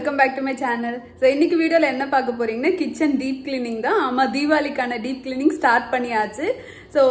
welcome back to my channel so இன்னைக்கு வீடியோல என்ன பார்க்க போறீங்கன்னா கிச்சன் டீப் கிளீனிங் தான் ஆமா தீபாவளிக்கான டீப் கிளீனிங் ஸ்டார்ட் பண்ணியாச்சு ஸோ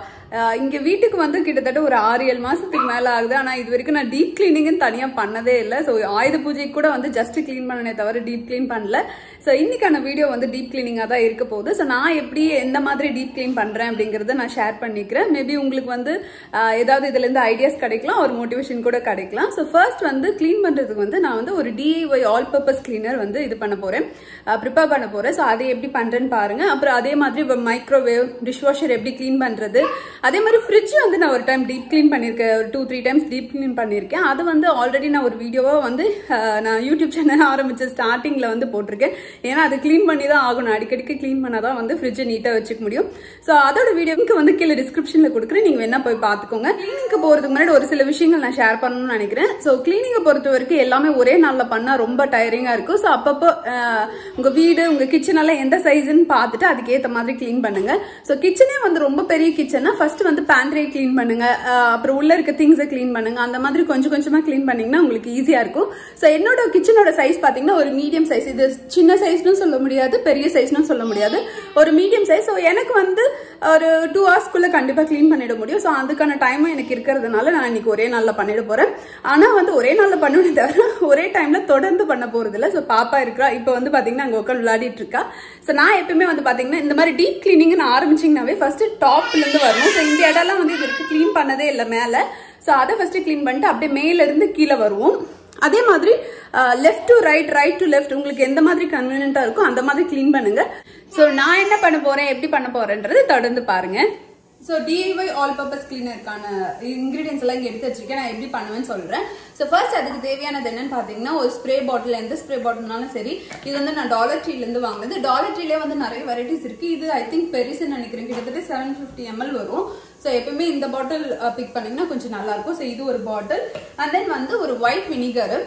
இங்க வீட்டுக்கு வந்து கிட்டத்தட்ட ஒரு ஆறு ஏழு மாசத்துக்கு மேல ஆகுது ஆனா இது வரைக்கும் நான் டீப் கிளீனிங்னு தனியா பண்ணதே இல்லை ஸோ ஆயுத பூஜைக்கு கூட வந்து ஜஸ்ட் க்ளீன் பண்ணனே தவிர டீப் க்ளீன் பண்ணல ஸோ இன்னைக்கான வீடியோ வந்து டீப் கிளீனிங்காக தான் இருக்க போகுது ஸோ நான் எப்படி எந்த மாதிரி டீப் க்ளீன் பண்றேன் அப்படிங்கறத நான் ஷேர் பண்ணிக்கிறேன் மேபி உங்களுக்கு வந்து ஆஹ், ஏதாவது இதுல இருந்து ஐடியாஸ் கிடைக்கலாம் ஒரு மோட்டிவேஷன் கூட கிடைக்கலாம் ஸோ ஃபர்ஸ்ட் வந்து க்ளீன் பண்றதுக்கு வந்து நான் வந்து ஒரு டிஐஒய் ஆல் பர்பஸ் கிளீனர் வந்து இது பண்ண போறேன் ப்ரிப்பேர் பண்ண போறேன் ஸோ அதை எப்படி பண்றேன்னு பாருங்க அப்புறம் அதே மாதிரி மைக்ரோவேவ் டிஷ்வாஷர் எப்படி க்ளீன் பண்றது அதே மாதிரி ஃப்ரிட்ஜ் வந்து நான் ஒரு டைம் டீப் க்ளீன் பண்ணியிருக்கேன் ஒரு two three times deep clean பண்ணியிருக்கேன் அது வந்து ஆல்ரெடி நான் ஒரு வீடியோவாக வந்து ஆஹ், நான் யூடியூப் சேனல் ஆரம்பிச்ச ஸ்டார்டிங்ல வந்து போட்டிருக்கேன் ஏன்னா அது க்ளீன் பண்ணி தான் ஆகணும் அடிக்கடிக்கு க்ளீன் பண்ணாதான் வந்து ஃப்ரிட்ஜை நீட்டாக வச்சுக்க முடியும் ஸோ அதோட வீடியோவுக்கு வந்து கீழே டிஸ்கிரிப்ஷனில் கொடுக்குறேன் நீங்கள் வேணா போய் பார்த்துக்கோங்க க்ளீனிங்க்கு போகிறதுக்கு முன்னாடி ஒரு சில விஷயங்கள் நான் ஷேர் பண்ணணும்னு நினைக்கிறேன் ஸோ க்ளீனிங்கை பொறுத்த வரைக்கும் எல்லாமே ஒரே நாளில் பண்ணால் ரொம்ப டயரிங்காக இருக்கும் ஸோ அப்பப்போ ஆஹ், உங்க வீடு உங்க கிச்சன் எல்லாம் எந்த சைஸ்ன்னு பார்த்துட்டு அதுக்கேற்ற மாதிரி க்ளீன் பண்ணுங்க ஸோ கிச்சனே வந்து ரொம்ப பெரிய கிச்சனா ஃபர்ஸ்ட் வந்து பேண்ட்ரியை க்ளீன் பண்ணுங்க ஆஹ், அப்புறம் உள்ள இருக்க திங்ஸை க்ளீன் பண்ணுங்க அந்த மாதிரி கொஞ்சம் கொஞ்சமா க்ளீன் பண்ணீங்கன்னா உங்களுக்கு ஈஸியா இருக்கும் ஸோ என்னோட கிச்சனோட சைஸ் பாத்தீங்கன்னா ஒரு மீடியம் சைஸ் இது சின்ன சைஸ்னு சொல்ல முடியாது பெரிய சைஸ்னு சொல்ல முடியாது ஒரு மீடியம் சைஸ் ஸோ எனக்கு வந்து ஒரு டூ ஹவர்ஸ்க்குள்ள கண்டிப்பா க்ளீன் பண்ணிட முடியும் ஸோ அதுக்கான டைமும் எனக்கு இருக்கிறதுனால நான் இன்னைக்கு ஒரே நாள்ல பண்ணிட போறேன் ஆனா வந்து ஒரே நாள்ல பண்ணுவேன் தவிர ஒரே டைம்ல தொடர்ந்து பண்ண போறது இல்ல ஸோ பாப்பா இருக்கிறா இப்போ வந்து பாத்தீங்கன்னா அங்க உட்காந்து விளையாடிட்டு இருக்கா ஸோ நான் எப்பயுமே வந்து பாத்தீங்கன்னா இந்த மாதிரி டீப் கிளீனிங் நான் ஆரம்பிச்சிங்கனாவே ஃபர்ஸ்ட் டாப்ல இருந்து வரணும் ஸோ இந்த இடம்லாம் வந்து இது வரைக்கும் க்ளீன் பண்ணதே இல்லை மேல ஸோ அதை ஃபர்ஸ்ட் க்ளீன் பண்ணிட்டு அப்படியே மேல இருந்து கீழே வருவோம் அதே மாதிரி left to right right to left உங்களுக்கு எந்த மாதிரி கன்வீனியன்ட்டா இருக்கோ அந்த மாதிரி க்ளீன் பண்ணுங்க ஸோ நான் என்ன பண்ண போறேன் எப்படி பண்ண போறேன்றது தொடர்ந்து பாருங்க ஸோ டிஐஒய் ஆல் பர்பஸ் கிளீனருக்கான இன்கிரீடியன்ஸ் எல்லாம் இங்கே எடுத்து வச்சிருக்கேன் நான் எப்படி பண்ணுவேன்னு சொல்றேன் ஸோ ஃபர்ஸ்ட் அதுக்கு தேவையானது என்னன்னு பார்த்தீங்கன்னா ஒரு ஸ்ப்ரே பாட்டில் எந்த ஸ்ப்ரே பாட்டில்னாலும் சரி இது வந்து நான் டாலர் ட்ரீலேருந்து வாங்கினது டாலர் ட்ரீலே வந்து நிறைய வெரைட்டிஸ் இருக்கு இது ஐ திங்க் பெருசுன்னு நினைக்கிறேன் கிட்டத்தட்ட செவன் ஃபிஃப்டி எம்எல் வரும் ஸோ எப்பவுமே இந்த பாட்டில் பிக் பண்ணீங்கன்னா கொஞ்சம் நல்லா இருக்கும் ஸோ இது ஒரு பாட்டில் அண்ட் தென் வந்து ஒரு ஒயிட் வினிகர்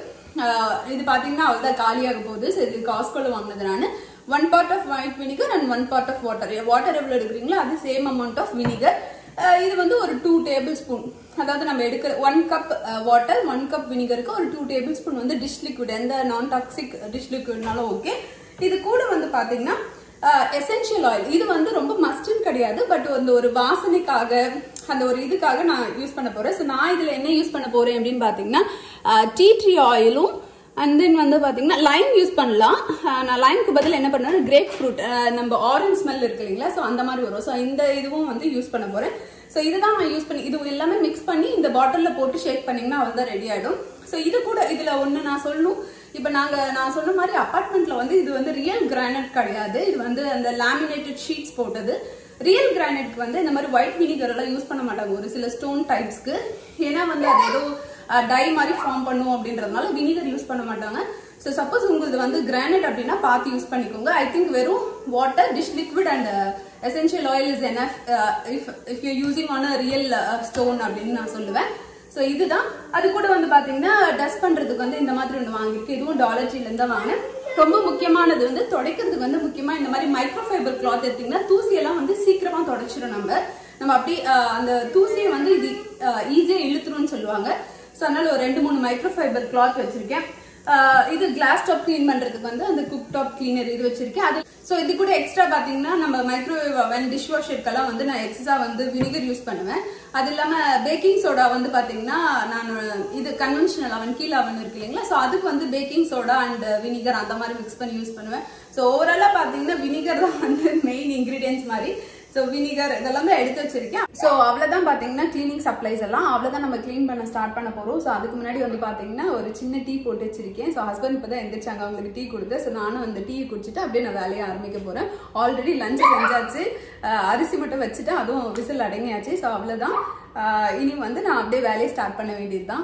இது பாத்தீங்கன்னா அவ்வளோதான் காலியாக போகுது ஸோ இது காஸ்கோல வாங்கினது நான் one part of white vinegar and one part of water water எவ்வளோ எடுக்கிறீங்களோ அது சேம் அமௌண்ட் ஆஃப் வினிகர் இது வந்து ஒரு டூ டேபிள் ஸ்பூன் அதாவது நம்ம எடுக்கிற one cup water one cup வினிகருக்கு ஒரு டூ டேபிள் ஸ்பூன் வந்து டிஷ் லிக்விட் எந்த நான் டாக்ஸிக் டிஷ் லிக்விட்னாலும் ஓகே இது கூட வந்து பாத்தீங்கன்னா எசென்ஷியல் ஆயில் இது வந்து ரொம்ப மஸ்ட்னு கிடையாது பட் அந்த ஒரு வாசனைக்காக அந்த ஒரு இதுக்காக நான் யூஸ் பண்ண போறேன் ஸோ நான் இதுல என்ன யூஸ் பண்ண போறேன் அப்படின்னு பாத்தீங்கன்னா டீ ட்ரீ ஆயிலும் அண்ட் தென் வந்து பாத்தீங்கன்னா லைம் யூஸ் பண்ணலாம் அஹ் நான் லைம்க்கு பதில் என்ன பண்ணுவேன் கிரேப் ஃப்ரூட் நம்ம ஆரஞ்ச் ஸ்மெல் இருக்கு இல்லைங்களா ஸோ அந்த மாதிரி வரும் ஸோ இந்த இதுவும் வந்து யூஸ் பண்ண போறேன் ஸோ இதுதான் நான் யூஸ் பண்ணி இது எல்லாமே மிக்ஸ் பண்ணி இந்த பாட்டிலில் போட்டு ஷேக் பண்ணீங்கன்னா அவள் தான் ரெடி ஆயிடும் ஸோ இது கூட இதுல ஒன்று நான் சொல்லணும் இப்போ நாங்க நான் சொன்ன மாதிரி அபார்ட்மெண்ட்ல வந்து இது வந்து ரியல் கிரானைட் கிடையாது இது வந்து அந்த லேமினேட்டட் ஷீட்ஸ் போட்டது ரியல் கிரானைட்க்கு வந்து இந்த மாதிரி ஒயிட் வினிகர் எல்லாம் யூஸ் பண்ண மாட்டாங்க ஒரு சில ஸ்டோன் டைப்ஸ்க்கு ஏன்னா வந்து அது ஏதோ டை மாதிரி ஃபார்ம் பண்ணும் அப்படின்றதுனால வினிகர் யூஸ் பண்ண மாட்டாங்க ஸோ சப்போஸ் உங்களுக்கு வந்து கிரானைட் அப்படின்னா பார்த்து யூஸ் பண்ணிக்கோங்க ஐ திங்க் வெறும் water dish liquid and essential oil is enough if if you using on a real stone அப்படின்னு நான் சொல்லுவேன் ஸோ இதுதான் அது கூட வந்து பாத்தீங்கன்னா டஸ்ட் பண்றதுக்கு வந்து இந்த மாதிரி ஒன்று வாங்கியிருக்கு இதுவும் டாலர் ட்ரீல இருந்து தான் வாங்கினேன் ரொம்ப முக்கியமானது வந்து துடைக்கிறதுக்கு வந்து முக்கியமா இந்த மாதிரி மைக்ரோ ஃபைபர் கிளாத் எடுத்தீங்கன்னா தூசியெல்லாம் வந்து சீக்கிரமா துடைச்சிடும் நம்ம நம்ம அப்படி அஹ், அந்த தூசியை வந்து இது ஈஸியா இழுத்துரும்னு சொல்லுவாங்க ஸோ அதனால ஒரு ரெண்டு மூணு மைக்ரோ ஃபைபர் கிளாத் வச்சிருக்கேன் ஆஹ் இது கிளாஸ் டாப் க்ளீன் பண்றதுக்கு வந்து அந்த குக் டாப் கிளீனர் இது வச்சிருக்கேன் அது ஸோ இது கூட எக்ஸ்ட்ரா பாத்தீங்கன்னா நம்ம மைக்ரோவேவ் அவன் டிஷ் வாஷருக்கெல்லாம் வந்து நான் எக்ஸ்ட்ரா வந்து வினிகர் யூஸ் பண்ணுவேன் அது இல்லாம பேக்கிங் சோடா வந்து பாத்தீங்கன்னா நான் இது கன்வென்ஷனல் அவன் கீழே அவன் இருக்கு இல்லைங்களா ஸோ அதுக்கு வந்து பேக்கிங் சோடா அண்ட் வினிகர் அந்த மாதிரி மிக்ஸ் பண்ணி யூஸ் பண்ணுவேன் ஸோ ஓவராலா பாத்தீங்கன்னா வினிகர் தான் வந்து மெயின் இன்கிரீடியன்ஸ் மாதிரி ஸோ வினிகர் இதெல்லாம் தான் எடுத்து வச்சிருக்கேன் ஸோ அவ்வளோதான் பார்த்தீங்கன்னா க்ளீனிங் சப்ளைஸ் எல்லாம் அவ்வளோதான் நம்ம க்ளீன் பண்ண ஸ்டார்ட் பண்ண போகிறோம் ஸோ அதுக்கு முன்னாடி வந்து பார்த்தீங்கன்னா ஒரு சின்ன டீ போட்டு வச்சிருக்கேன் ஸோ ஹஸ்பண்ட் இப்போ தான் எந்திரிச்சாங்க அவங்களுக்கு டீ கொடுத்து ஸோ நானும் அந்த டீ குடிச்சிட்டு அப்படியே நான் வேலையை ஆரம்பிக்க போகிறேன் ஆல்ரெடி லஞ்ச் செஞ்சாச்சு அஹ் அரிசி மட்டும் வச்சுட்டு அதுவும் விசில் அடங்கியாச்சு ஸோ அவ்வளோதான் அஹ் இனி வந்து நான் அப்படியே வேலையை ஸ்டார்ட் பண்ண வேண்டியது தான்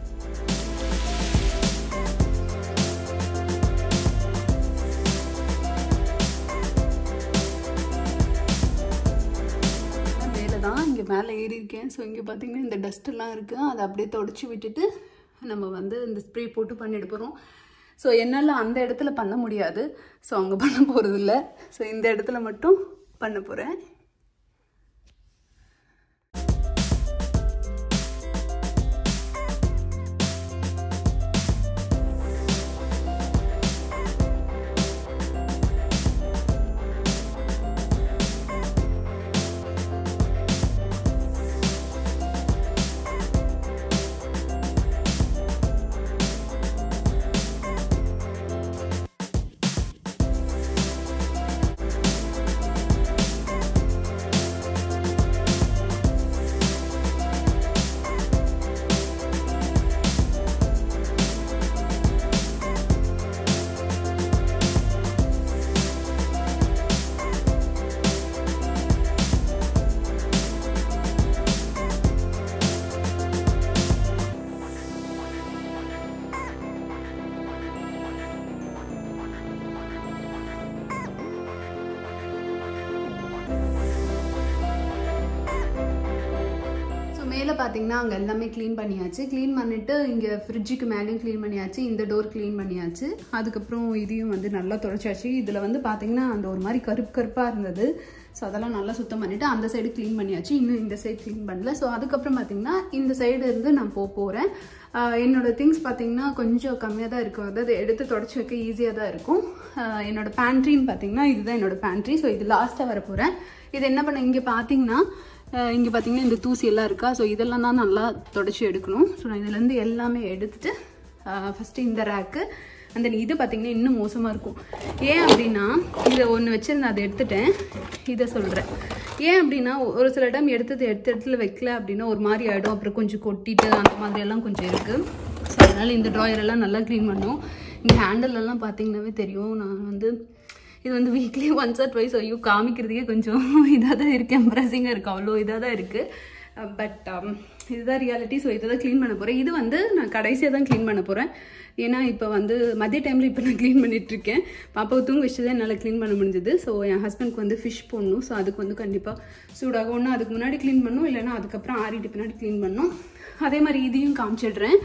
மேலே தான் இங்கே மேலே ஏறி இருக்கேன் ஸோ இங்கே பார்த்தீங்கன்னா இந்த டஸ்ட் எல்லாம் இருக்குது அதை அப்படியே தொடச்சி விட்டுட்டு நம்ம வந்து இந்த ஸ்ப்ரே போட்டு பண்ணிட்டு போகிறோம் ஸோ என்னால் அந்த இடத்துல பண்ண முடியாது ஸோ அங்கே பண்ண போகிறது இல்லை ஸோ இந்த இடத்துல மட்டும் பண்ண போகிறேன் மேலே பார்த்தீங்கன்னா அங்கே எல்லாமே க்ளீன் பண்ணியாச்சு க்ளீன் பண்ணிட்டு இங்கே ஃப்ரிட்ஜுக்கு மேலேயும் க்ளீன் பண்ணியாச்சு இந்த டோர் க்ளீன் பண்ணியாச்சு அதுக்கப்புறம் இதையும் வந்து நல்லா தொடச்சாச்சு இதில் வந்து பார்த்தீங்கன்னா அந்த ஒரு மாதிரி கருப்பு கருப்பாக இருந்தது ஸோ அதெல்லாம் நல்லா சுத்தம் பண்ணிவிட்டு அந்த சைடு க்ளீன் பண்ணியாச்சு இன்னும் இந்த சைடு க்ளீன் பண்ணல ஸோ அதுக்கப்புறம் பார்த்தீங்கன்னா இந்த சைடு இருந்து நான் போக போகிறேன் என்னோட திங்ஸ் பார்த்தீங்கன்னா கொஞ்சம் கம்மியாக தான் இருக்கும் அதாவது எடுத்து தொடச்சி வைக்க ஈஸியாக தான் இருக்கும் ஆஹ் என்னோட பேண்ட்ரின்னு பார்த்தீங்கன்னா இதுதான் என்னோட பேண்ட்ரி ஸோ இது லாஸ்ட்டாக வர போகிறேன் இது என்ன பண்ண இங்கே பார்த்தீங்கன்னா இங்கே பார்த்தீங்கன்னா இந்த தூசி எல்லாம் இருக்கா ஸோ இதெல்லாம் தான் நல்லா தொடச்சி எடுக்கணும் ஸோ நான் இதுலேருந்து எல்லாமே எடுத்துட்டு ஃபஸ்ட்டு இந்த ரேக்கு அந்த இது பார்த்தீங்கன்னா இன்னும் மோசமாக இருக்கும் ஏன் அப்படின்னா இதை ஒன்று வச்சுருந்து அதை எடுத்துட்டேன் இதை சொல்கிறேன் ஏன் அப்படின்னா ஒரு சில டைம் எடுத்தது எடுத்த இடத்துல வைக்கல அப்படின்னா ஒரு மாதிரி ஆகிடும் அப்புறம் கொஞ்சம் கொட்டிட்டு அந்த மாதிரியெல்லாம் கொஞ்சம் இருக்குது ஸோ அதனால் இந்த ட்ராயர் எல்லாம் நல்லா க்ளீன் பண்ணும் இந்த ஹேண்டில் எல்லாம் பார்த்தீங்கன்னாவே தெரியும் நான் வந்து இது வந்து வீக்லி ஒன்ஸ் ஆர் ட்வைஸ் ஐயோ காமிக்கிறதுக்கே கொஞ்சம் இதாக தான் இருக்குது எம்ப்ரஸிங்காக இருக்குது அவ்வளோ இதாக தான் இருக்குது பட் இதுதான் ரியாலிட்டி ஸோ இதை தான் க்ளீன் பண்ண போகிறேன் இது வந்து நான் கடைசியாக தான் க்ளீன் பண்ண போகிறேன் ஏன்னா இப்போ வந்து மதிய டைமில் இப்போ நான் க்ளீன் பண்ணிகிட்ருக்கேன் பாப்பாவை தூங்க வச்சு தான் என்னால் க்ளீன் பண்ண முடிஞ்சது ஸோ என் ஹஸ்பண்ட்க்கு வந்து ஃபிஷ் போடணும் ஸோ அதுக்கு வந்து கண்டிப்பாக சூடாக ஒன்று அதுக்கு முன்னாடி க்ளீன் பண்ணணும் இல்லைன்னா அதுக்கப்புறம் ஆறிட்டு பின்னாடி க்ளீன் பண்ணணும் அதே மாதிரி இதையும் காமிச்சிடுறேன்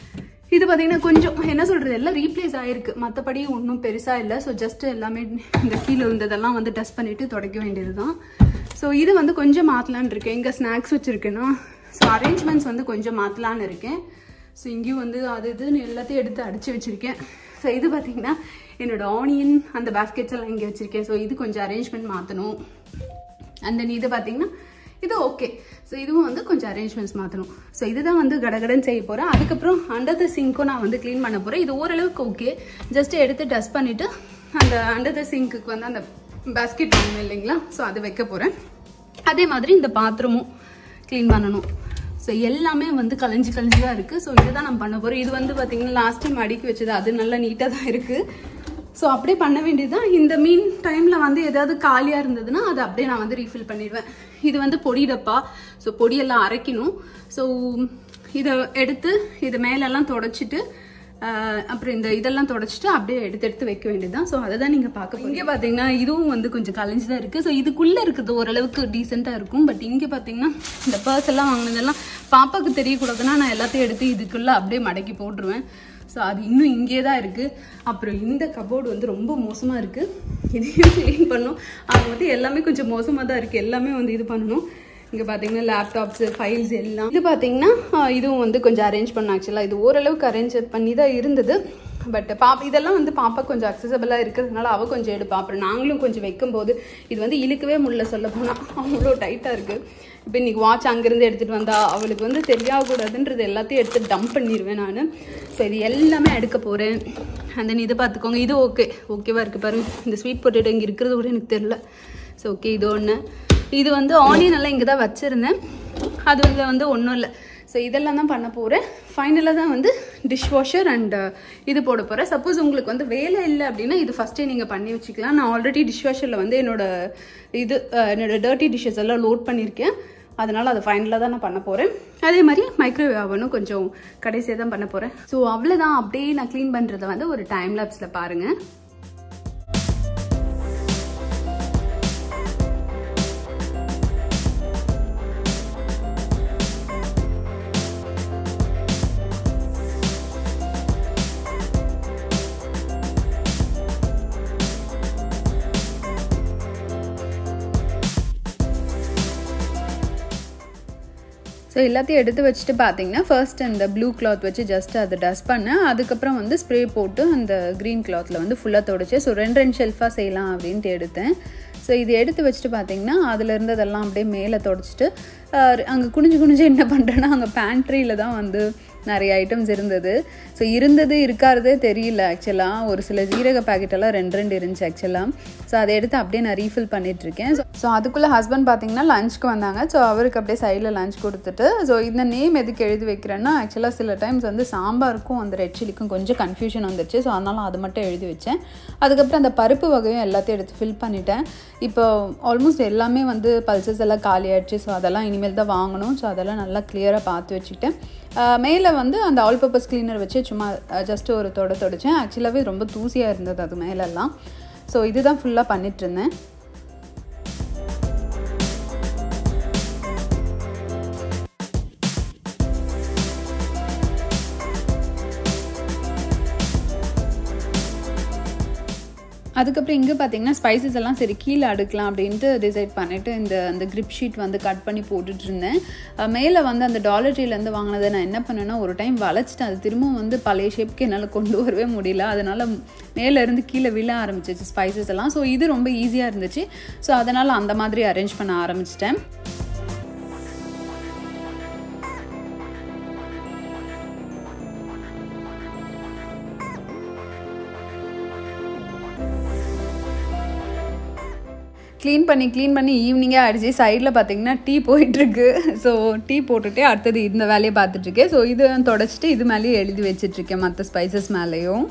இது பார்த்தீங்கன்னா கொஞ்சம் என்ன சொல்கிறது எல்லாம் ரீப்ளேஸ் ஆயிருக்கு மற்றபடி ஒன்றும் பெருசாக இல்லை ஸோ ஜஸ்ட் எல்லாமே இந்த கீழே இருந்ததெல்லாம் வந்து டஸ்ட் பண்ணிவிட்டு துடைக்க வேண்டியது தான் ஸோ இது வந்து கொஞ்சம் மாற்றலான்னு இருக்கேன் இங்கே ஸ்நாக்ஸ் வச்சுருக்கேன்னா ஸோ அரேஞ்ச்மெண்ட்ஸ் வந்து கொஞ்சம் மாற்றலான்னு இருக்கேன் ஸோ இங்கேயும் வந்து அது இதுன்னு எல்லாத்தையும் எடுத்து அடித்து வச்சுருக்கேன் ஸோ இது பார்த்தீங்கன்னா என்னோட ஆனியன் அந்த பேஸ்கெட்ஸ் எல்லாம் இங்கே வச்சுருக்கேன் ஸோ இது கொஞ்சம் அரேஞ்ச்மெண்ட் மாற்றணும் அண்ட் தென் இது பார்த்தீங்கன்னா இது ஓகே ஸோ இதுவும் வந்து கொஞ்சம் அரேஞ்ச்மெண்ட்ஸ் மாற்றணும் ஸோ இதுதான் வந்து கடகடன்னு செய்ய போகிறேன் அதுக்கப்புறம் அண்டர் த சிங்க்கும் நான் வந்து க்ளீன் பண்ண போகிறேன் இது ஓரளவுக்கு ஓகே ஜஸ்ட் எடுத்து டஸ்ட் பண்ணிவிட்டு அந்த அண்டர் த சிங்க்குக்கு வந்து அந்த பேஸ்கெட் வேணும் இல்லைங்களா ஸோ அது வைக்க போகிறேன் அதே மாதிரி இந்த பாத்திரமும் க்ளீன் பண்ணணும் ஸோ எல்லாமே வந்து கலைஞ்சு கலைஞ்சு தான் இருக்குது ஸோ இதுதான் நான் பண்ண போகிறேன் இது வந்து பார்த்தீங்கன்னா லாஸ்ட் டைம் அடுக்கி வச்சது அது நல்லா நீட்டாக தான் இருக்குது ஸோ அப்படியே பண்ண வேண்டியதுதான் இந்த மீன் டைமில் வந்து ஏதாவது காலியாக இருந்ததுன்னா அதை அப்படியே நான் வந்து ரீஃபில் பண்ணிடுவேன் இது வந்து பொடி டப்பா ஸோ பொடியெல்லாம் அரைக்கணும் ஸோ இதை எடுத்து இது மேலெல்லாம் தொடச்சிட்டு ஆஹ் அப்புறம் இந்த இதெல்லாம் தொடச்சிட்டு அப்படியே எடுத்து எடுத்து வைக்க வேண்டியதுதான் ஸோ அதை தான் நீங்கள் பார்க்க இங்கே பார்த்தீங்கன்னா இதுவும் வந்து கொஞ்சம் கலைஞ்சு தான் இருக்குது ஸோ இதுக்குள்ளே இருக்குது ஓரளவுக்கு டீசெண்டாக இருக்கும் பட் இங்கே பார்த்தீங்கன்னா இந்த பர்ஸ் எல்லாம் வாங்கினதெல்லாம் பாப்பாவுக்கு தெரியக்கூடாதுன்னா நான் எல்லாத்தையும் எடுத்து இதுக்குள்ளே அப்படியே மடக்கி போட்டுருவேன் ஸோ அது இன்னும் இங்கே தான் இருக்குது அப்புறம் இந்த கபோர்டு வந்து ரொம்ப மோசமாக இருக்குது இதையும் க்ளீன் பண்ணும் அது வந்து எல்லாமே கொஞ்சம் மோசமாக தான் இருக்குது எல்லாமே வந்து இது பண்ணணும் இங்கே பார்த்தீங்கன்னா லேப்டாப்ஸு ஃபைல்ஸ் எல்லாம் இது பார்த்தீங்கன்னா ஆஹ், இதுவும் வந்து கொஞ்சம் அரேஞ்ச் பண்ண ஆக்சுவலாக இது ஓரளவுக்கு அரேஞ்ச் பண்ணி தான் இருந்தது பட் பாப்பா இதெல்லாம் வந்து பாப்பா கொஞ்சம் அக்சசபிளாக இருக்கிறதுனால அவள் கொஞ்சம் எடுப்பா அப்புறம் நாங்களும் கொஞ்சம் வைக்கும்போது இது வந்து இழுக்கவே முடியல சொல்ல போனால் அவ்வளோ டைட்டாக இருக்குது இப்போ இன்னைக்கு வாட்ச் அங்கேருந்து எடுத்துகிட்டு வந்தா அவளுக்கு வந்து தெரியாகக்கூடாதுன்றது எல்லாத்தையும் எடுத்து டம்ப் பண்ணிடுவேன் நான் ஸோ இது எல்லாமே எடுக்க போகிறேன் அந்த இது பார்த்துக்கோங்க இது ஓகே ஓகேவா இருக்குது பாருங்க இந்த ஸ்வீட் பொட்டேட்டோ இங்கே இருக்கிறது கூட எனக்கு தெரில ஸோ ஓகே இது ஒன்று இது வந்து ஆனியன் எல்லாம் இங்கே தான் வச்சுருந்தேன் அது வந்து வந்து ஒன்றும் இல்லை ஸோ இதெல்லாம் தான் பண்ண போகிறேன் ஃபைனலாக தான் வந்து டிஷ் வாஷர் அண்ட் இது போட போகிறேன் சப்போஸ் உங்களுக்கு வந்து வேலை இல்லை அப்படின்னா இது ஃபஸ்ட்டே நீங்கள் பண்ணி வச்சுக்கலாம் நான் ஆல்ரெடி டிஷ் வாஷரில் வந்து என்னோட இது அஹ், என்னோட டர்ட்டி டிஷ்ஷஸ் எல்லாம் லோட் பண்ணியிருக்கேன் அதனால் அதை ஃபைனலாக தான் நான் பண்ண போகிறேன் அதே மாதிரி மைக்ரோவேவ் அவனும் கொஞ்சம் கடைசியாக தான் பண்ண போகிறேன் ஸோ அவ்வளோதான் அப்படியே நான் க்ளீன் பண்ணுறதை வந்து ஒரு டைம் லேப்ஸில் பாருங்கள் ஸோ எல்லாத்தையும் எடுத்து வச்சுட்டு பார்த்தீங்கன்னா ஃபர்ஸ்ட் அந்த ப்ளூ கிளாத் வச்சு ஜஸ்ட் அதை டஸ்ட் பண்ணேன் அதுக்கப்புறம் வந்து ஸ்ப்ரே போட்டு அந்த க்ரீன் கிளாத்தில் வந்து ஃபுல்லாக தொடச்சி ஸோ ரெண்டு ரெண்டு ஷெல்ஃபாக செய்யலாம் அப்படின்ட்டு எடுத்தேன் ஸோ இது எடுத்து வச்சுட்டு பார்த்தீங்கன்னா அதில் இருந்ததெல்லாம் அப்படியே மேலே தொடச்சிட்டு அங்கே குனிஞ்சு குனிஞ்சு என்ன பண்ணுறேன்னா அங்கே பேண்ட்ரியில் தான் வந்து நிறைய ஐட்டம்ஸ் இருந்தது ஸோ இருந்தது இருக்காததே தெரியல ஆக்சுவலாக ஒரு சில ஜீரக பாக்கெட்டெல்லாம் ரெண்டு ரெண்டு இருந்துச்சு ஆக்சுவலாக ஸோ அதை எடுத்து அப்படியே நான் ரீஃபில் பண்ணிட்டு இருக்கேன் ஸோ அதுக்குள்ளே ஹஸ்பண்ட் பார்த்தீங்கன்னா லஞ்சுக்கு வந்தாங்க ஸோ அவருக்கு அப்படியே சைடில் லஞ்ச் கொடுத்துட்டு ஸோ இந்த நேம் எதுக்கு எழுதி வைக்கிறேன்னா ஆக்சுவலாக சில டைம்ஸ் வந்து சாம்பாருக்கும் அந்த ரெட் சில்லிக்கும் கொஞ்சம் கன்ஃபியூஷன் வந்துருச்சு ஸோ அதனால அது மட்டும் எழுதி வச்சேன் அதுக்கப்புறம் அந்த பருப்பு வகையும் எல்லாத்தையும் எடுத்து ஃபில் பண்ணிட்டேன் இப்போ ஆல்மோஸ்ட் எல்லாமே வந்து பல்சஸ் எல்லாம் காலி ஆயிடுச்சு ஸோ அதெல்லாம் இனிமேல் தான் வாங்கணும் ஸோ அதெல்லாம் நல்லா கிளியராக பார்த்து வச்சுக்கிட்டேன் மேலே வந்து அந்த ஆல் பர்பஸ் கிளீனர் வச்சு சும்மா ஜஸ்ட் ஒரு தொட தொடச்சேன் ஆக்சுவலாகவே ரொம்ப தூசியாக இருந்தது அது மேலெல்லாம் ஸோ இதுதான் ஃபுல்லாக பண்ணிட்டு இருந்தேன் அதுக்கப்புறம் இங்கே பார்த்தீங்கன்னா ஸ்பைசஸ் எல்லாம் சரி கீழே அடுக்கலாம் அப்படின்ட்டு டிசைட் பண்ணிவிட்டு இந்த அந்த கிரிப் ஷீட் வந்து கட் பண்ணி போட்டுட்டு இருந்தேன் அஹ் மேலே வந்து அந்த டாலர் ட்ரீலேருந்து வாங்கினதை நான் என்ன பண்ணேன்னா ஒரு டைம் வளைச்சிட்டு அது திரும்பவும் வந்து பழைய ஷேப்க்கு என்னால் கொண்டு வரவே முடியல அதனால் மேலேருந்து கீழே விழ ஆரம்பிச்சிச்சு ஸ்பைசஸ் எல்லாம் ஸோ இது ரொம்ப ஈஸியாக இருந்துச்சு ஸோ அதனால் அந்த மாதிரி அரேஞ்ச் பண்ண ஆரம்பிச்சிட்டேன் க்ளீன் பண்ணி க்ளீன் பண்ணி ஈவினிங்கே ஆயிடுச்சு சைடில் பார்த்தீங்கன்னா டீ போயிட்டுருக்கு ஸோ டீ போட்டுகிட்டே அடுத்தது இந்த வேலையை பார்த்துட்ருக்கேன் ஸோ இது தொடச்சிட்டு இது மேலேயே எழுதி வச்சிட்ருக்கேன் மற்ற ஸ்பைசஸ் மேலேயும்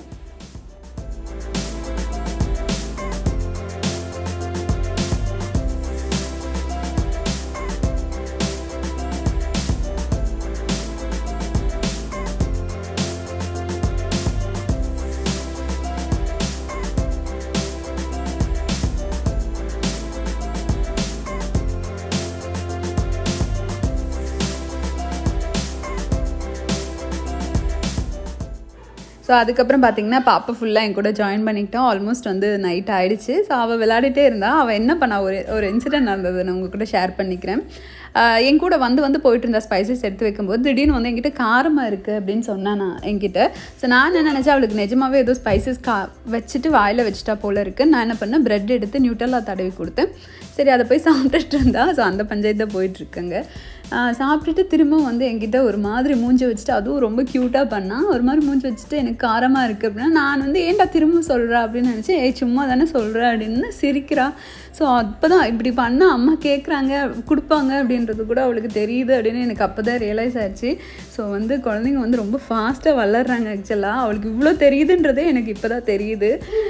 ஸோ அதுக்கப்புறம் பார்த்தீங்கன்னா பாப்பா ஃபுல்லாக என் கூட ஜாயின் பண்ணிக்கிட்டோம் ஆல்மோஸ்ட் வந்து நைட் ஆயிடுச்சு ஸோ அவள் விளையாடிட்டே இருந்தா அவள் என்ன பண்ணா ஒரு ஒரு இன்சிடென்ட் நடந்தது நான் உங்கள் கூட ஷேர் பண்ணிக்கிறேன் ஆஹ் என் கூட வந்து வந்து போயிட்டு இருந்த ஸ்பைசஸ் எடுத்து வைக்கும்போது திடீர்னு வந்து என்கிட்ட காரமாக இருக்குது அப்படின்னு சொன்னா நான் என்கிட்ட ஸோ நான் என்ன நினச்சேன் அவளுக்கு நிஜமாவே ஏதோ ஸ்பைசஸ் கா வச்சுட்டு வாயில் வச்சுட்டா போல இருக்கு நான் என்ன பண்ணேன் பிரெட் எடுத்து நியூட்டலா தடவி கொடுத்தேன் சரி அதை போய் சாப்பிட்டுட்டு இருந்தா ஸோ அந்த பஞ்சாயத்து தான் போயிட்டுருக்குங்க சாப்பிட்டுட்டு திரும்ப வந்து என்கிட்ட ஒரு மாதிரி மூஞ்சி வச்சுட்டு அதுவும் ரொம்ப க்யூட்டாக பண்ணா ஒரு மாதிரி மூஞ்சி வச்சுட்டு எனக்கு காரமாக இருக்குது அப்படின்னா நான் வந்து ஏன்டா திரும்ப சொல்கிறா அப்படின்னு நினச்சேன் ஏய் சும்மா தானே சொல்கிறேன் அப்படின்னு சிரிக்கிறா ஸோ அப்போ தான் இப்படி பண்ணால் அம்மா கேட்குறாங்க கொடுப்பாங்க அப்படின்றது கூட அவளுக்கு தெரியுது அப்படின்னு எனக்கு அப்போ தான் ரியலைஸ் ஆச்சு ஸோ வந்து குழந்தைங்க வந்து ரொம்ப ஃபாஸ்ட்டாக வளர்றாங்க ஆக்சுவலாக அவளுக்கு இவ்வளோ தெரியுதுன்றதே எனக்கு இப்போ தான் தெரியுது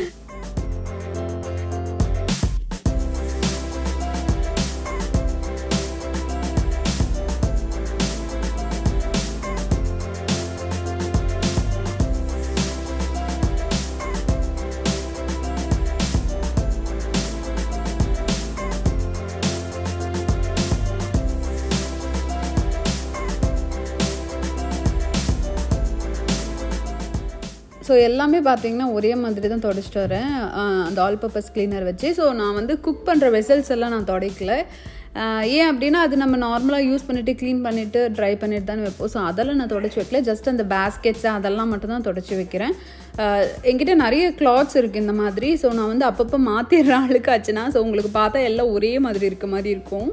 ஸோ எல்லாமே பார்த்தீங்கன்னா ஒரே மாதிரி தான் தொடச்சிட்டு வரேன் ஆஹ் அந்த ஆல் பர்பஸ் கிளீனர் வச்சு ஸோ நான் வந்து குக் பண்ணுற வெசல்ஸ் எல்லாம் நான் துடைக்கல ஆஹ் ஏன் அப்படின்னா அது நம்ம நார்மலாக யூஸ் பண்ணிவிட்டு க்ளீன் பண்ணிவிட்டு ட்ரை பண்ணிட்டு தானே வைப்போம் ஸோ அதெல்லாம் நான் தொடச்சி வைக்கல ஜஸ்ட் அந்த பேஸ்கெட்ஸ் அதெல்லாம் மட்டும் தான் தொடச்சி வைக்கிறேன் ஆஹ் என்கிட்ட நிறைய கிளாத்ஸ் இருக்குது இந்த மாதிரி ஸோ நான் வந்து அப்பப்போ மாற்றிடுற ஆளுக்கு ஆச்சுன்னா ஸோ உங்களுக்கு பார்த்தா எல்லாம் ஒரே மாதிரி இருக்க மாதிரி இருக்கும்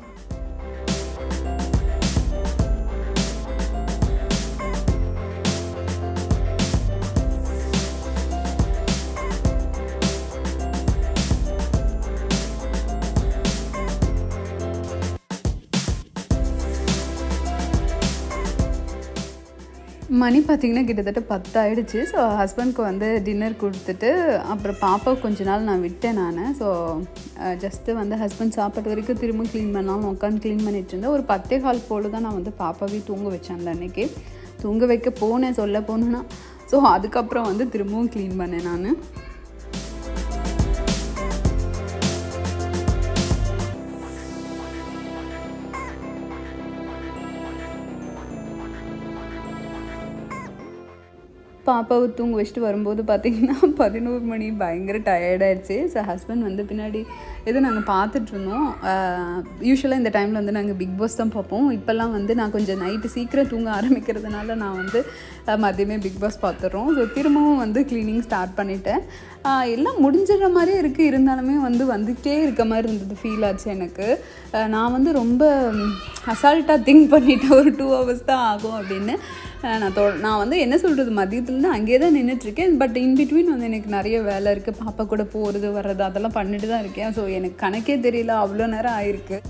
மணி பார்த்தீங்கன்னா கிட்டத்தட்ட பத்து ஆயிடுச்சு ஸோ ஹஸ்பண்ட்க்கு வந்து டின்னர் கொடுத்துட்டு அப்புறம் பாப்பா கொஞ்ச நாள் நான் விட்டேன் நான் ஸோ ஜஸ்ட்டு வந்து ஹஸ்பண்ட் சாப்பிட்ட வரைக்கும் திரும்ப க்ளீன் பண்ணாமல் உட்காந்து க்ளீன் பண்ணிட்டு இருந்தேன் ஒரு பத்தே கால் போல் தான் நான் வந்து பாப்பாவே தூங்க வச்சேன் அந்த அன்னைக்கு தூங்க வைக்க போனேன் சொல்ல போனேன்னா ஸோ அதுக்கப்புறம் வந்து திரும்பவும் க்ளீன் பண்ணேன் நான் பாப்பாவை தூங்க வச்சுட்டு வரும்போது பார்த்தீங்கன்னா பதினோரு மணி பயங்கர டயர்டாயிடுச்சு ஸோ ஹஸ்பண்ட் வந்து பின்னாடி எதுவும் நாங்கள் பார்த்துட்டு இருந்தோம் யூஸ்வலாக இந்த டைமில் வந்து நாங்கள் பிக் பாஸ் தான் பார்ப்போம் இப்போல்லாம் வந்து நான் கொஞ்சம் நைட்டு சீக்கிரம் தூங்க ஆரம்பிக்கிறதுனால நான் வந்து அஹ், மதியமே பிக் பாஸ் பார்த்துட்றோம் ஸோ திரும்பவும் வந்து க்ளீனிங் ஸ்டார்ட் பண்ணிட்டேன் ஆஹ், எல்லாம் முடிஞ்சிடுற மாதிரியே இருக்குது இருந்தாலுமே வந்து வந்துகிட்டே இருக்க மாதிரி இருந்தது ஃபீல் ஆச்சு எனக்கு ஆஹ், நான் வந்து ரொம்ப அசால்ட்டாக திங்க் பண்ணிட்டேன் ஒரு டூ ஹவர்ஸ் தான் ஆகும் அப்படின்னு ஆஹ் நான் தொ நான் வந்து என்ன சொல்கிறது மதியத்துலேருந்து அங்கேயே தான் நின்றுட்டுருக்கேன் பட் இன் பிட்வீன் வந்து எனக்கு நிறைய வேலை இருக்குது பாப்பா கூட போகிறது வர்றது அதெல்லாம் பண்ணிட்டு தான் இருக்கேன் ஸோ எனக்கு கணக்கே தெரியல அவ்வளோ நேரம் ஆயிருக்கு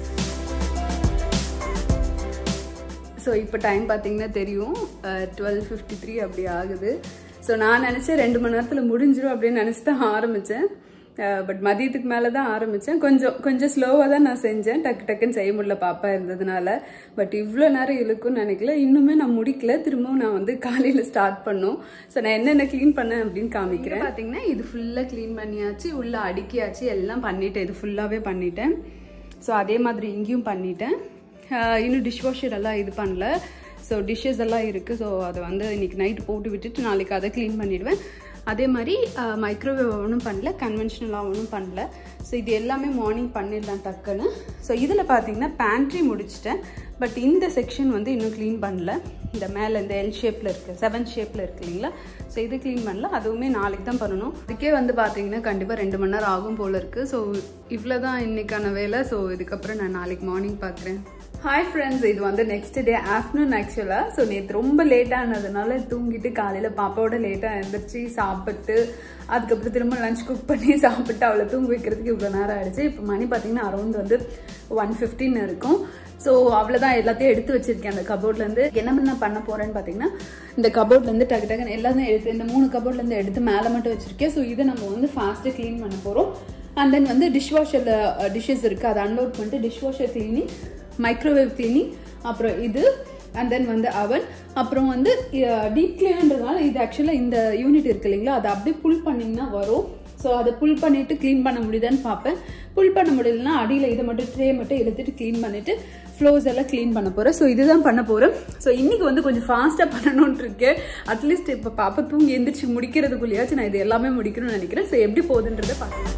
ஸோ இப்போ டைம் பார்த்தீங்கன்னா தெரியும் டுவெல் ஃபிஃப்டி த்ரீ அப்படி ஆகுது ஸோ நான் நினச்சேன் ரெண்டு மணி நேரத்தில் முடிஞ்சிடும் அப்படின்னு நினச்சி தான் ஆரம்பித்தேன் பட் மதியத்துக்கு மேலே தான் ஆரம்பித்தேன் கொஞ்சம் கொஞ்சம் ஸ்லோவாக தான் நான் செஞ்சேன் டக்கு டக்குன்னு செய்ய முடியல பாப்பா இருந்ததுனால பட் இவ்வளோ நேரம் இழுக்கும்னு நினைக்கல இன்னுமே நான் முடிக்கல திரும்பவும் நான் வந்து காலையில் ஸ்டார்ட் பண்ணோம் ஸோ நான் என்னென்ன க்ளீன் பண்ணேன் அப்படின்னு காமிக்கிறேன் பார்த்தீங்கன்னா இது ஃபுல்லாக க்ளீன் பண்ணியாச்சு உள்ளே அடுக்கியாச்சு எல்லாம் பண்ணிட்டேன் இது ஃபுல்லாகவே பண்ணிட்டேன் ஸோ அதே மாதிரி இங்கேயும் பண்ணிட்டேன் ஆஹ் இன்னும் டிஷ்வாஷர் எல்லாம் இது பண்ணல ஸோ டிஷ்ஷஸ் எல்லாம் இருக்குது ஸோ அதை வந்து இன்னைக்கு நைட் போட்டு விட்டுட்டு நாளைக்கு அதை க்ளீன் பண்ணிடுவேன் அதே மாதிரி மைக்ரோவேவ் ஓவனும் பண்ணல கன்வென்ஷனல் ஓவனும் பண்ணல ஸோ இது எல்லாமே மார்னிங் பண்ணிடலாம் டக்குன்னு ஸோ இதில் பார்த்தீங்கன்னா பேண்ட்ரி முடிச்சிட்டேன் பட் இந்த செக்ஷன் வந்து இன்னும் க்ளீன் பண்ணல இந்த மேலே இந்த எல் ஷேப்பில் இருக்குது செவன் ஷேப்பில் இருக்கு இல்லைங்களா ஸோ இது க்ளீன் பண்ணல அதுவுமே நாளைக்கு தான் பண்ணணும் இதுக்கே வந்து பார்த்தீங்கன்னா கண்டிப்பாக ரெண்டு மணி நேரம் ஆகும் போல் இருக்குது ஸோ இவ்வளோ தான் இன்னைக்கான வேலை ஸோ இதுக்கப்புறம் நான் நாளைக்கு மார்னிங் பார்க்குறேன் ஹாய் ஃப்ரெண்ட்ஸ் இது வந்து நெக்ஸ்ட் டே ஆஃப்டர்நூன் ஆக்சுவலாக ஸோ நேற்று ரொம்ப லேட்டானதுனால தூங்கிட்டு காலையில் பாப்பாவோட லேட்டாக எழுந்திரிச்சு சாப்பிட்டு அதுக்கப்புறம் திரும்ப லஞ்ச் குக் பண்ணி சாப்பிட்டு அவளை தூங்க வைக்கிறதுக்கு இவ்வளோ நேரம் ஆயிடுச்சு இப்போ மணி பார்த்தீங்கன்னா அரௌண்ட் வந்து ஒன் ஃபிஃப்டின் இருக்கும் ஸோ அவ்வளோதான் எல்லாத்தையும் எடுத்து வச்சிருக்கேன் அந்த கபோர்ட்லேருந்து என்ன பண்ண பண்ண போகிறேன்னு பார்த்தீங்கன்னா இந்த கபோர்ட்லேருந்து டக்கு டக்குன்னு எல்லாத்தையும் எடுத்து இந்த மூணு கபோர்ட்லேருந்து எடுத்து மேலே மட்டும் வச்சிருக்கேன் ஸோ இதை நம்ம வந்து ஃபாஸ்ட்டாக க்ளீன் பண்ண போகிறோம் அண்ட் தென் வந்து டிஷ்வாஷரில் டிஷ்ஷஸ் இருக்குது அதை அன்லோட் பண்ணிட்டு டிஷ்வாஷர் க்ளீனிங் மைக்ரோவேவ் க்ளீனிங் அப்புறம் இது அண்ட் தென் வந்து அவன் அப்புறம் வந்து டீப் கிளீன்ன்றதுனால இது ஆக்சுவலாக இந்த யூனிட் இருக்கு இல்லைங்களா அதை அப்படியே புல் பண்ணிங்கன்னா வரும் ஸோ அதை புல் பண்ணிட்டு க்ளீன் பண்ண முடியுதான்னு பார்ப்பேன் புல் பண்ண முடியலன்னா அடியில் இதை மட்டும் ட்ரே மட்டும் இழுத்துட்டு க்ளீன் பண்ணிட்டு ஃப்ளோர்ஸ் எல்லாம் க்ளீன் பண்ண போகிறேன் ஸோ இதுதான் பண்ண போகிறேன் ஸோ இன்னைக்கு வந்து கொஞ்சம் ஃபாஸ்ட்டாக பண்ணணும்னு இருக்கேன் அட்லீஸ்ட் இப்போ பாப்பா தூங்கி எந்திரிச்சு முடிக்கிறதுக்குள்ளேயாச்சும் நான் இது எல்லாமே முடிக்கணும்னு நினைக்கிறேன் ஸோ எப்படி போகுதுன்றதை பார்க்கலாம்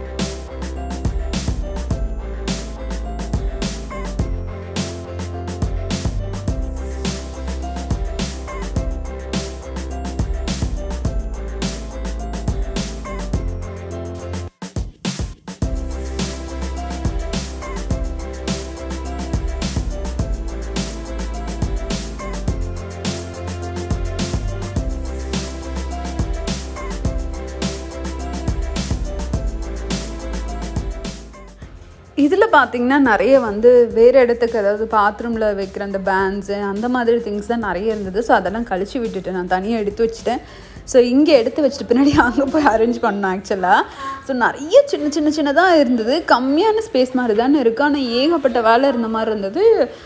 இதில் பார்த்தீங்கன்னா நிறைய வந்து வேறு இடத்துக்கு அதாவது பாத்ரூமில் வைக்கிற அந்த பேண்ட்ஸு அந்த மாதிரி திங்ஸ் தான் நிறைய இருந்தது ஸோ அதெல்லாம் கழிச்சு விட்டுட்டேன் நான் தனியாக எடுத்து வச்சுட்டேன் ஸோ இங்கே எடுத்து வச்சுட்டு பின்னாடி அங்கே போய் அரேஞ்ச் பண்ணேன் ஆக்சுவலாக ஸோ நிறைய சின்ன சின்ன சின்னதாக இருந்தது கம்மியான ஸ்பேஸ் மாதிரி தானே இருக்குது ஆனால் ஏகப்பட்ட வேலை இருந்த மாதிரி இருந்தது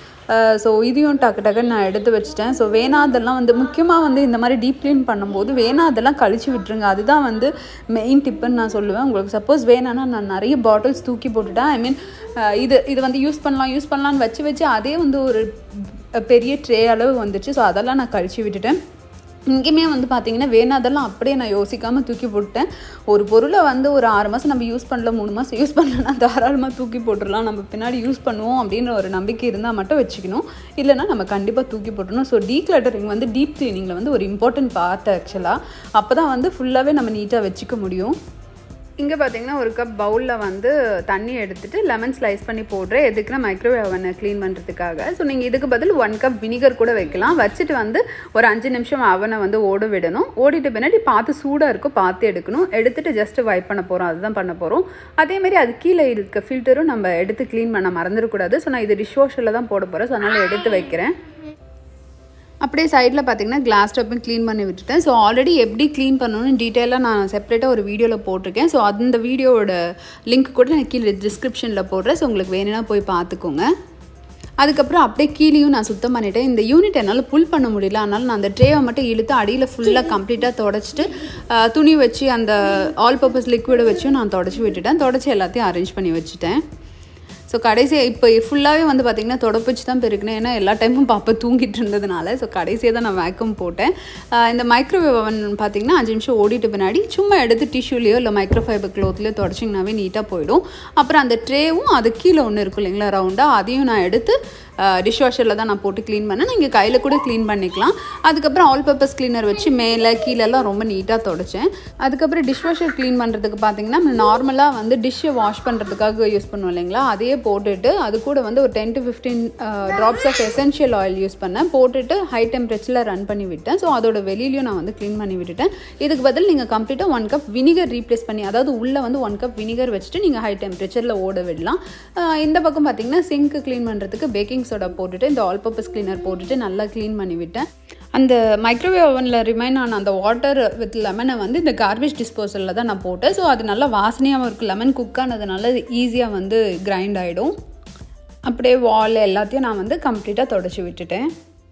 ஸோ இதையும் டக்கு டக்குன்னு நான் எடுத்து வச்சுட்டேன் ஸோ வேணாதெல்லாம் வந்து முக்கியமாக வந்து இந்த மாதிரி டீப் க்ளீன் பண்ணும்போது வேணாதெல்லாம் கழிச்சு விட்டுருங்க அதுதான் வந்து மெயின் டிப்புன்னு நான் சொல்லுவேன் உங்களுக்கு சப்போஸ் வேணான்னா நான் நிறைய பாட்டில்ஸ் தூக்கி போட்டுட்டேன் ஐ மீன் இது இது வந்து யூஸ் பண்ணலாம் யூஸ் பண்ணலான்னு வச்சு வச்சு அதே வந்து ஒரு பெரிய ட்ரே அளவு வந்துச்சு ஸோ அதெல்லாம் நான் கழிச்சு விட்டுட்டேன் இங்கேயுமே வந்து பார்த்தீங்கன்னா வேணாதெல்லாம் அப்படியே நான் யோசிக்காமல் தூக்கி போட்டேன் ஒரு பொருளை வந்து ஒரு ஆறு மாதம் நம்ம யூஸ் பண்ணல மூணு மாதம் யூஸ் பண்ணலன்னா தாராளமாக தூக்கி போட்டுடலாம் நம்ம பின்னாடி யூஸ் பண்ணுவோம் அப்படின்ற ஒரு நம்பிக்கை இருந்தால் மட்டும் வச்சுக்கணும் இல்லைனா நம்ம கண்டிப்பாக தூக்கி போட்டணும் ஸோ டீக்ளட்டரிங் வந்து டீப் க்ளீனிங்கில் வந்து ஒரு இம்பார்ட்டன்ட் பார்ட் ஆக்சுவலாக அப்போ தான் வந்து ஃபுல்லாகவே நம்ம நீட்டாக வச்சுக்க முடியும் இங்கே பார்த்தீங்கன்னா ஒரு கப் பவுலில் வந்து தண்ணி எடுத்துட்டு லெமன் ஸ்லைஸ் பண்ணி போடுறேன் எதுக்குன்னா மைக்ரோவேவ் அவனை க்ளீன் பண்ணுறதுக்காக ஸோ நீங்கள் இதுக்கு பதில் ஒன் கப் வினிகர் கூட வைக்கலாம் வச்சுட்டு வந்து ஒரு அஞ்சு நிமிஷம் அவனை வந்து ஓட விடணும் ஓடிட்டு பின்னாடி பார்த்து சூடாக இருக்கும் பார்த்து எடுக்கணும் எடுத்துட்டு ஜஸ்ட் வைப் பண்ண போகிறோம் அதுதான் பண்ண போகிறோம் அதேமாதிரி அது கீழே இருக்க ஃபில்டரும் நம்ம எடுத்து க்ளீன் பண்ண மறந்துடக்கூடாது ஸோ நான் இது டிஷ் வாஷரில் தான் போட போகிறேன் ஸோ அதனால் எடுத்து வைக்கிறேன் அப்படியே சைடில் பார்த்தீங்கன்னா கிளாஸ் டாப்பும் க்ளீன் பண்ணி விட்டுட்டேன் ஸோ ஆல்ரெடி எப்படி க்ளீன் பண்ணணும்னு டீட்டெயிலாக நான் செப்பரேட்டாக ஒரு வீடியோவில் போட்டிருக்கேன் ஸோ அந்த வீடியோவோட லிங்க் கூட நான் கீழே டிஸ்கிரிப்ஷனில் போடுறேன் ஸோ உங்களுக்கு வேணும்னா போய் பார்த்துக்கோங்க அதுக்கப்புறம் அப்படியே கீழேயும் நான் சுத்தம் பண்ணிட்டேன் இந்த யூனிட் என்னால் புல் பண்ண முடியல அதனால் நான் அந்த ட்ரேவை மட்டும் இழுத்து அடியில் ஃபுல்லாக கம்ப்ளீட்டாக தொடச்சிட்டு துணி வச்சு அந்த ஆல் பர்பஸ் லிக்விடை வச்சும் நான் தொடச்சி விட்டுட்டேன் தொடச்சி எல்லாத்தையும் அரேஞ்ச் பண்ணி வச்சுட்டேன் ஸோ கடைசியாக இப்போ ஃபுல்லாகவே வந்து பார்த்திங்கன்னா தொடப்பிச்சு தான் பெருக்கினேன் ஏன்னா எல்லா டைமும் பாப்பா தூங்கிட்டு இருந்ததுனால ஸோ கடைசியாக தான் நான் வேக்கம் போட்டேன் இந்த மைக்ரோவேவ் அவன் பார்த்திங்கன்னா அஞ்சு நிமிஷம் ஓடிட்டு பின்னாடி சும்மா எடுத்து டிஷ்யூலையோ இல்லை மைக்ரோ ஃபைபர் க்ளோத்லையோ தொடச்சிங்கனாவே நீட்டாக போயிடும் அப்புறம் அந்த ட்ரேவும் அது கீழே ஒன்று இருக்கும் இல்லைங்களா ரவுண்டாக அதையும் நான் எடுத்து டிஷ் வாஷரில் தான் நான் போட்டு க்ளீன் பண்ணேன் நீங்கள் கையில் கூட க்ளீன் பண்ணிக்கலாம் அதுக்கப்புறம் ஆல் பர்பஸ் க்ளீனர் வச்சு மேலே கீழெல்லாம் ரொம்ப நீட்டாக தொடச்சேன் அதுக்கப்புறம் டிஷ் வாஷர் க்ளீன் பண்ணுறதுக்கு பார்த்தீங்கன்னா நம்ம நார்மலாக வந்து டிஷ்ஷை வாஷ் பண்ணுறதுக்காக யூஸ் பண்ணுவோம் இல்லைங்களா அதையே போட்டுட்டு அது கூட வந்து ஒரு ten to fifteen drops of essential oil use பண்ணேன் போட்டுட்டு ஹை டெம்பரேச்சரில் ரன் பண்ணி விட்டேன் ஸோ அதோட வெளியிலையும் நான் வந்து க்ளீன் பண்ணி விட்டுட்டேன் இதுக்கு பதில் நீங்கள் கம்ப்ளீட்டாக ஒன் கப் வினிகர் ரீப்ளேஸ் பண்ணி அதாவது உள்ளே வந்து ஒன் கப் வினிகர் வச்சுட்டு நீங்கள் ஹை டெம்பரேச்சரில் ஓட விடலாம் இந்த பக்கம் பார்த்தீங்கன்னா சிங்க் க்ளீன் பண்ணுறதுக்கு பேக்கிங் சோடா போட்டுட்டு இந்த ஆல் பர்பஸ் கிளீனர் போட்டுட்டு நல்லா க்ளீன் பண்ணி விட்டேன் அந்த மைக்ரோவேவ் ஓவனில் ரிமைன் ஆன அந்த வாட்டர் வித் லெமனை வந்து இந்த கார்பேஜ் டிஸ்போசலில் தான் நான் போட்டேன் ஸோ அது நல்லா வாசனையாகவும் இருக்குது லெமன் குக் ஆனதுனால ஈஸியாக வந்து கிரைண்ட் ஆகிடும் அப்படியே வால் எல்லாத்தையும் நான் வந்து கம்ப்ளீட்டாக தொடச்சி விட்டுட்டேன்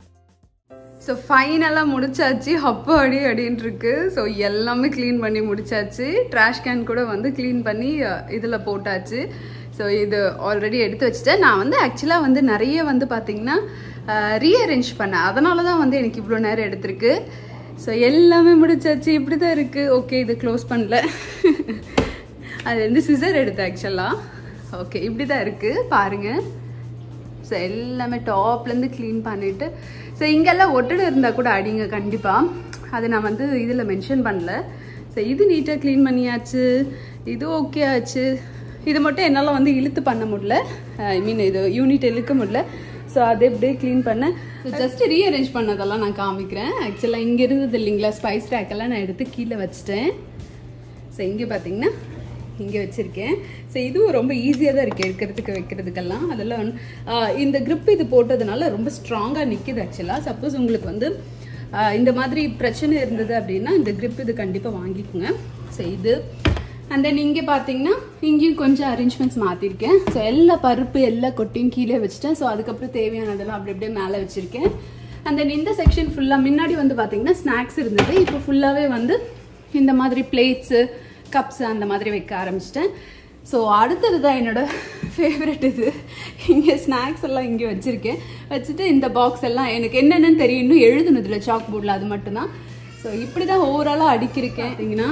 ஸோ ஃபைனலாக முடிச்சாச்சு அப்போ அடி அடின்னு இருக்கு ஸோ எல்லாமே க்ளீன் பண்ணி முடிச்சாச்சு ட்ராஷ் கேன் கூட வந்து க்ளீன் பண்ணி இதில் போட்டாச்சு ஸோ இது ஆல்ரெடி எடுத்து வச்சுட்டேன் நான் வந்து ஆக்சுவலாக வந்து நிறைய வந்து பார்த்திங்கன்னா ரீஅரேஞ்ச் பண்ணேன் அதனால தான் வந்து எனக்கு இவ்வளோ நேரம் எடுத்திருக்கு ஸோ எல்லாமே முடிச்சாச்சு இப்படி தான் இருக்குது ஓகே இது க்ளோஸ் பண்ணல அது வந்து சிசர் எடுத்து ஆக்சுவலாக ஓகே இப்படி தான் இருக்குது பாருங்கள் ஸோ எல்லாமே டாப்லேருந்து க்ளீன் பண்ணிவிட்டு ஸோ இங்கெல்லாம் ஒட்டடை இருந்தால் கூட அடிங்க கண்டிப்பாக அது நான் வந்து இதில் மென்ஷன் பண்ணல ஸோ இது நீட்டாக க்ளீன் பண்ணியாச்சு இது ஓகே ஆச்சு இது மட்டும் என்னால் வந்து இழுத்து பண்ண முடியல ஐ மீன் இது யூனிட் இழுக்க முடியல ஸோ அதை இப்படியே க்ளீன் பண்ணேன் ஸோ ஜஸ்ட் ரீஅரேஞ்ச் பண்ணதெல்லாம் நான் காமிக்கிறேன் ஆக்சுவலாக இங்கே இருந்தது இல்லைங்களா ஸ்பைஸ் ரேக்கெல்லாம் நான் எடுத்து கீழே வச்சுட்டேன் ஸோ இங்கே பார்த்தீங்கன்னா இங்கே வச்சுருக்கேன் ஸோ இதுவும் ரொம்ப ஈஸியாக தான் இருக்குது எடுக்கிறதுக்கு வைக்கிறதுக்கெல்லாம் அதெல்லாம் வந்து, ஆஹ், இந்த grip இது போட்டதுனால ரொம்ப ஸ்ட்ராங்காக நிற்கிது ஆக்சுவலாக சப்போஸ் உங்களுக்கு வந்து ஆஹ், இந்த மாதிரி பிரச்சனை இருந்தது அப்படின்னா இந்த grip இது கண்டிப்பாக வாங்கிக்கோங்க ஸோ இது அண்ட் தென் இங்கே பார்த்தீங்கன்னா இங்கேயும் கொஞ்சம் அரேஞ்ச்மெண்ட்ஸ் மாற்றிருக்கேன் ஸோ எல்லா பருப்பு எல்லா கொட்டையும் கீழே வச்சுட்டேன் ஸோ அதுக்கப்புறம் தேவையானதெல்லாம் அப்படி அப்படியே மேலே வச்சுருக்கேன் அண்ட் தென் இந்த செக்ஷன் ஃபுல்லாக முன்னாடி வந்து பார்த்தீங்கன்னா ஸ்நாக்ஸ் இருந்தது இப்போ ஃபுல்லாகவே வந்து இந்த மாதிரி பிளேட்ஸு கப்ஸ் அந்த மாதிரி வைக்க ஆரம்பிச்சிட்டேன் ஸோ அடுத்தது தான் என்னோட ஃபேவரட் இது இங்கே ஸ்நாக்ஸ் எல்லாம் இங்கே வச்சுருக்கேன் வச்சுட்டு இந்த பாக்ஸ் எல்லாம் எனக்கு என்னென்னு தெரியும் இன்னும் எழுதுனதில்ல சாக் போர்டில் அது மட்டும்தான் ஸோ இப்படி தான் ஓவராலாக அடிக்கிருக்கேன் பார்த்தீங்கன்னா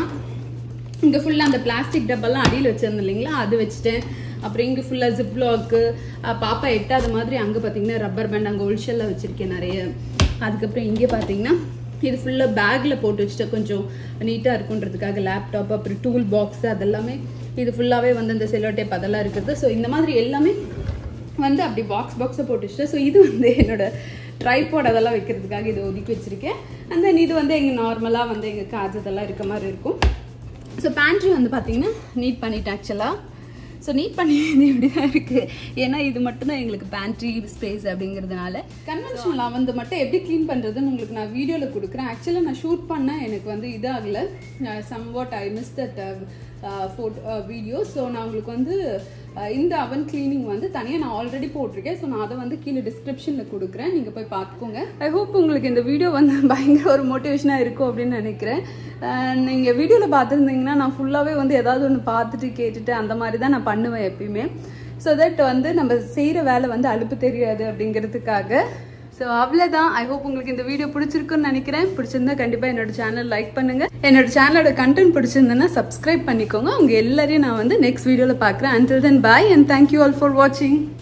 இங்கே ஃபுல்லாக அந்த பிளாஸ்டிக் டப்பாலாம் அடியில் வச்சிருந்தேன் இல்லைங்களா அது வச்சுட்டேன் அப்புறம் இங்கே ஃபுல்லாக ஜிப்லாக்கு பாப்பா எட்டாத மாதிரி அங்கே பார்த்தீங்கன்னா ரப்பர் பேண்ட் அங்கே உள்ஷெல்லாம் வச்சுருக்கேன் நிறைய அதுக்கப்புறம் இங்கே பார்த்தீங்கன்னா இது ஃபுல்லாக பேக்கில் போட்டு வச்சுட்டு கொஞ்சம் நீட்டாக இருக்குன்றதுக்காக லேப்டாப் அப்புறம் டூல் பாக்ஸ் அதெல்லாமே இது ஃபுல்லாகவே வந்து இந்த செல்லோ டேப் அதெல்லாம் இருக்குது ஸோ இந்த மாதிரி எல்லாமே வந்து அப்படி பாக்ஸ் பாக்ஸை போட்டு வச்சுட்டு ஸோ இது வந்து என்னோட ட்ரைபாட் அதெல்லாம் வைக்கிறதுக்காக இதை ஒதுக்கி வச்சிருக்கேன் அண்ட் தென் இது வந்து எங்கள் நார்மலாக வந்து எங்கள் கார்ட்ஸ் அதெல்லாம் இருக்க மாதிரி இருக்கும் ஸோ பேண்ட்ரி வந்து பார்த்தீங்கன்னா நீட் பண்ணிட்டேன் ஆக்சுவலாக ஸோ நீட் பண்ணி இப்படி தான் இருக்குது ஏன்னா இது மட்டும் தான் எங்களுக்கு பேண்ட்ரி ஸ்பேஸ் அப்படிங்கிறதுனால கன்வென்ஷனலாக வந்து மட்டும் எப்படி க்ளீன் பண்ணுறதுன்னு உங்களுக்கு நான் வீடியோவில் கொடுக்குறேன் ஆக்சுவலாக நான் ஷூட் பண்ணேன் எனக்கு வந்து இதாகலை somewhat I miss that photo video so நான் உங்களுக்கு வந்து அஹ், இந்த அவன் கிளீனிங் வந்து தனியாக நான் ஆல்ரெடி போட்டிருக்கேன் ஸோ நான் அதை வந்து கீழே டிஸ்கிரிப்ஷனில் கொடுக்குறேன் நீங்கள் போய் பார்த்துக்கோங்க ஐ ஹோப் உங்களுக்கு இந்த வீடியோ வந்து பயங்கர ஒரு மோட்டிவேஷனாக இருக்கும் அப்படின்னு நினைக்கிறேன் நீங்கள் வீடியோவில் பார்த்துருந்தீங்கன்னா நான் ஃபுல்லாகவே வந்து ஏதாவது ஒன்று பார்த்துட்டு கேட்டுட்டு அந்த மாதிரி தான் நான் பண்ணுவேன் எப்பயுமே ஸோ தட் வந்து நம்ம செய்கிற வேலை வந்து அலுப்பு தெரியாது அப்படிங்கிறதுக்காக ஸோ அவ்வளோதான் ஐ ஹோப் உங்களுக்கு இந்த வீடியோ பிடிச்சிருக்குன்னு நினைக்கிறேன் பிடிச்சிருந்தா கண்டிப்பாக என்னோட சேனல் லைக் பண்ணுங்க என்னோட சேனலோட கண்டென்ட் பிடிச்சிருந்தேன்னா சப்ஸ்கிரைப் பண்ணிக்கோங்க உங்க எல்லாரையும் நான் வந்து நெக்ஸ்ட் வீடியோவில் பார்க்குறேன் until then bye and thank you all for watching